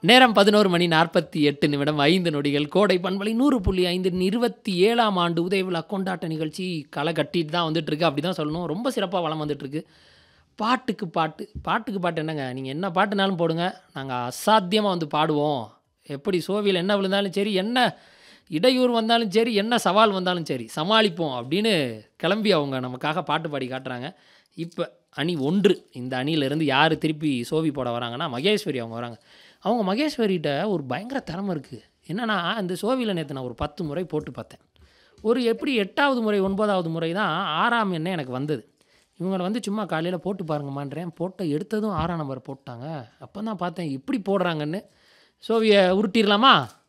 நேரம் பதினோரு மணி நாற்பத்தி எட்டு நிமிடம் ஐந்து நொடிகள் கோடை பண்பலை நூறு புள்ளி ஐந்து இருபத்தி ஏழாம் ஆண்டு உதய விழா கொண்டாட்ட நிகழ்ச்சி களை கட்டிட்டு தான் வந்துட்டு இருக்கு அப்படி தான் சொல்லணும் ரொம்ப சிறப்பாக வளம் வந்துட்டு இருக்கு பாட்டுக்கு பாட்டு பாட்டுக்கு பாட்டு என்னங்க நீங்கள் என்ன பாட்டுனாலும் போடுங்க நாங்கள் அசாத்தியமாக வந்து பாடுவோம் எப்படி சோவியில் என்ன விழுந்தாலும் சரி என்ன இடையூறு வந்தாலும் சரி என்ன சவால் வந்தாலும் சரி சமாளிப்போம் அப்படின்னு கிளம்பி அவங்க நமக்காக பாட்டு பாடி காட்டுறாங்க இப்போ அணி ஒன்று இந்த அணியிலேருந்து யார் திருப்பி சோவி போட வராங்கன்னா மகேஸ்வரி அவங்க வராங்க அவங்க மகேஸ்வரிகிட்ட ஒரு பயங்கர திறமை இருக்குது என்னன்னா இந்த சோவியில் நேற்று நான் ஒரு பத்து முறை போட்டு பார்த்தேன் ஒரு எப்படி எட்டாவது முறை ஒன்பதாவது முறை தான் ஆறாம் எண்ணெய் எனக்கு வந்தது இவங்களை வந்து சும்மா காலையில் போட்டு பாருங்கம்மான்றேன் போட்ட எடுத்ததும் ஆறாம் நம்பர் போட்டாங்க அப்போ தான் பார்த்தேன் இப்படி போடுறாங்கன்னு சோவியை உருட்டிடலாமா